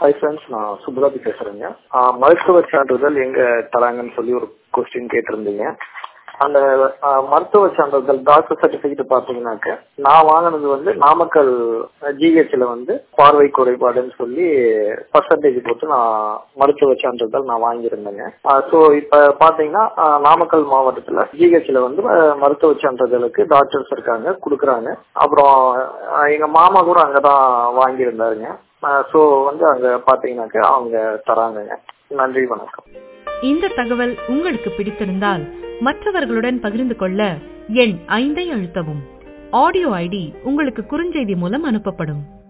hi friends நான் சுப்ராஜி பேசுறேங்க ஆஹ் மருத்துவ சான்றிதழ் எங்க தராங்கன்னு சொல்லி ஒரு கொஸ்டின் கேட்டிருந்தீங்க அந்த ஆஹ் மருத்துவ சான்றிதழ் டாக்டர் சர்டிபிகேட் பாத்தீங்கன்னாக்க நான் வாங்கினது வந்து நாமக்கல் ஜிஹெச்ல வந்து பார்வை குறைபாடுன்னு சொல்லி பர்சன்டேஜ் போட்டு நான் மருத்துவ சான்றிதழ் நான் வாங்கியிருந்தேங்க ஸோ இப்ப பாத்தீங்கன்னா ஆஹ் நாமக்கல் மாவட்டத்துல ஜிஹெச்ல வந்து ஆஹ் மருத்துவ சான்றிதழுக்கு டாக்டர்ஸ் இருக்காங்க கொடுக்குறாங்க அப்புறம் ஆஹ் எங்க மாமா கூட அங்கதான் வாங்கியிருந்தாருங்க ஸோ வந்து அங்க பாத்தீங்கன்னாக்க அவங்க தராங்கங்க நன்றி வணக்கம் இந்த தகவல் உங்களுக்கு பிடித்திருந்தால் மற்றவர்களுடன் பகிர்ந்து கொள்ள எண் ஐந்தை அழுத்தவும் ஆடியோ ஐடி உங்களுக்கு குறுஞ்செய்தி மூலம் அனுப்பப்படும்